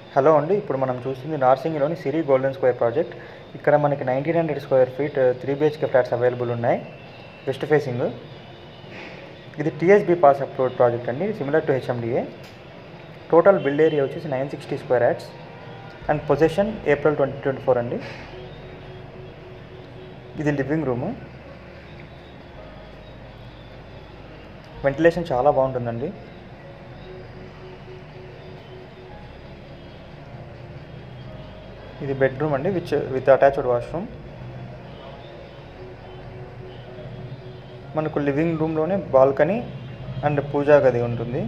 hello అండి ఇప్పుడు మనం చూస్తుంది నార్సింగ్లోని సిరి గోల్డెన్ స్క్వేర్ ప్రాజెక్ట్ ఇక్కడ మనకి nineteen hundred square feet three BHK flats available ఉన్నాయి వెస్ట్ ఫేసింగ్ ఇది టీఎస్బీ పాస్ అప్లోడ్ ప్రాజెక్ట్ అండి similar to HMDA total build area వచ్చేసి nine sixty square yards and possession April twenty twenty four అండి ఇది living room ventilation చాలా బాగుంటుందండి ఇది bedroom అండి విచ్ విత్ అటాచ్డ్ వాష్రూమ్ మనకు లివింగ్ రూమ్లోనే బాల్కనీ అండ్ పూజా గది ఉంటుంది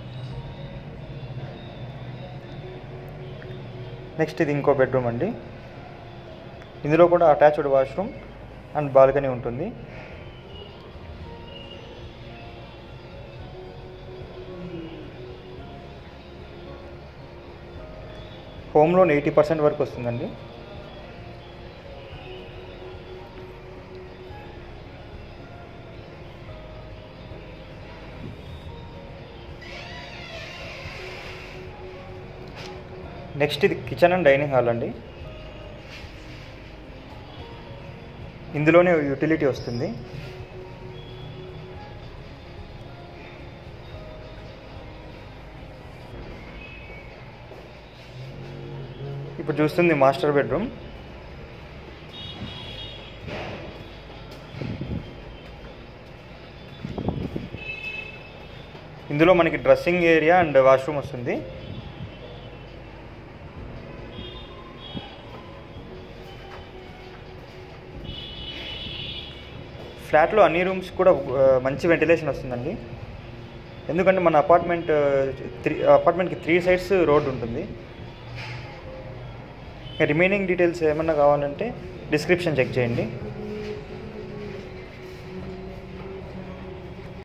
నెక్స్ట్ ఇది ఇంకో బెడ్రూమ్ అండి ఇందులో కూడా అటాచ్డ్ వాష్రూమ్ అండ్ బాల్కనీ ఉంటుంది హోమ్ లోన్ ఎయిటీ పర్సెంట్ వరకు వస్తుందండి నెక్స్ట్ ఇది కిచెన్ అండ్ డైనింగ్ హాల్ అండి ఇందులోనే యూటిలిటీ వస్తుంది ఇప్పుడు చూస్తుంది మాస్టర్ బెడ్రూమ్ ఇందులో మనకి డ్రెస్సింగ్ ఏరియా అండ్ వాష్రూమ్ వస్తుంది ఫ్లాట్లో అన్ని రూమ్స్ కూడా ఆ, మంచి వెంటిలేషన్ వస్తుందండి ఎందుకంటే మన అపార్ట్మెంట్ త్రీ అపార్ట్మెంట్కి త్రీ సైడ్స్ రోడ్ ఉంటుంది రిమైనింగ్ డీటెయిల్స్ ఏమన్నా కావాలంటే డిస్క్రిప్షన్ చెక్ చేయండి